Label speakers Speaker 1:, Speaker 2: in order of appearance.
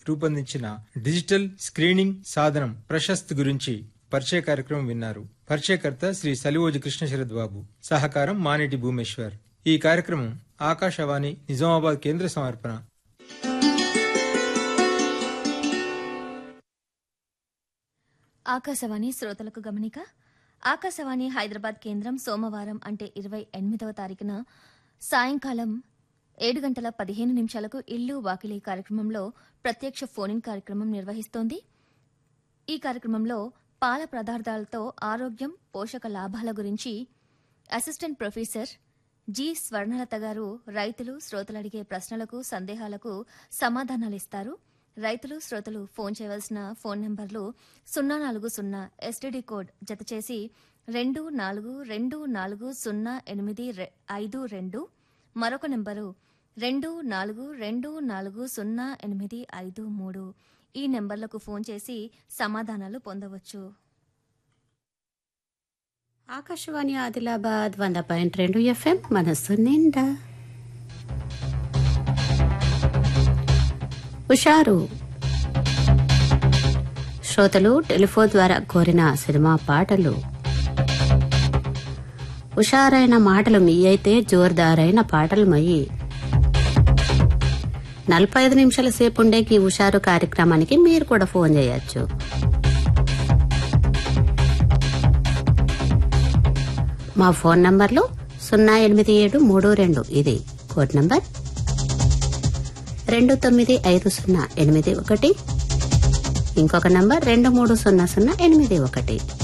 Speaker 1: రూపొందించిన digital screening సాధనం ప్రశస్త్ గురించి పరిచయ కార్యక్రమం విన్నారు పరిచయకర్త శ్రీ సలివోజు కృష్ణశరద్ బాబు సహకారం మానేటి భూమేశ్వర్ ఈ కార్యక్రమం ఆకాశవాణి నిజామాబాద్ కేంద్ర సమర్పణ
Speaker 2: ఆకాశవాణి శ్రోతలకు గమనిక ఆకాశవాణి హైదరాబాద్ కేంద్రం సోమవారం అంటే ఇరవై ఎనిమిదవ తారీఖున సాయంకాలం ఏడు గంటల పదిహేను నిమిషాలకు ఇల్లు వాకిలి కార్యక్రమంలో ప్రత్యక్ష ఫోనింగ్ కార్యక్రమం నిర్వహిస్తోంది ఈ కార్యక్రమంలో పాల పదార్థాలతో ఆరోగ్యం పోషక లాభాల గురించి అసిస్టెంట్ ప్రొఫెసర్ జి స్వర్ణలత గారు రైతులు శ్రోతలు అడిగే ప్రశ్నలకు సందేహాలకు సమాధానాలిస్తారు రైతులు శ్రోతలు ఫోన్ చేయవలసిన ఫోన్ నంబర్లు సున్నా నాలుగు సున్నా ఎస్టీడీ కోడ్ జతచేసి రెండు నాలుగు రెండు నాలుగు సున్నా ఎనిమిది రె- ఐదు రెండు మరొక నెంబరు రెండు నాలుగు రెండు నాలుగు సున్నా ఎనిమిది ఐదు మూడు ఈ నెంబర్లకు ఫోన్ చేసి సమాధానాలు పొందవచ్చు
Speaker 3: ఆకాశవాణి ఆదిలాబాద్ వంద పాయింట్ రెండు ఎఫ్ఎం మనస్సు నిండా హుషారు శ్రోతలు టెలిఫోన్ ద్వారా కోరిన సినిమా పాటలు హుషారైన మాటలు మీ అయితే జోర్దారైన పాటలు మయి నలభై ఐదు నిమిషాల సేపు ఉండే ఈ హుషారు కార్యక్రమానికి మీరు కూడా ఫోన్ చేయొచ్చు మా ఫోన్ నంబర్లు సున్నా ఎనిమిది ఏడు మూడు రెండు ఇది కోడ్ నంబర్ రెండు తొమ్మిది ఐదు సున్నా ఎనిమిది ఒకటి ఇంకొక నంబర్ రెండు మూడు సున్నా సున్నా ఎనిమిది ఒకటి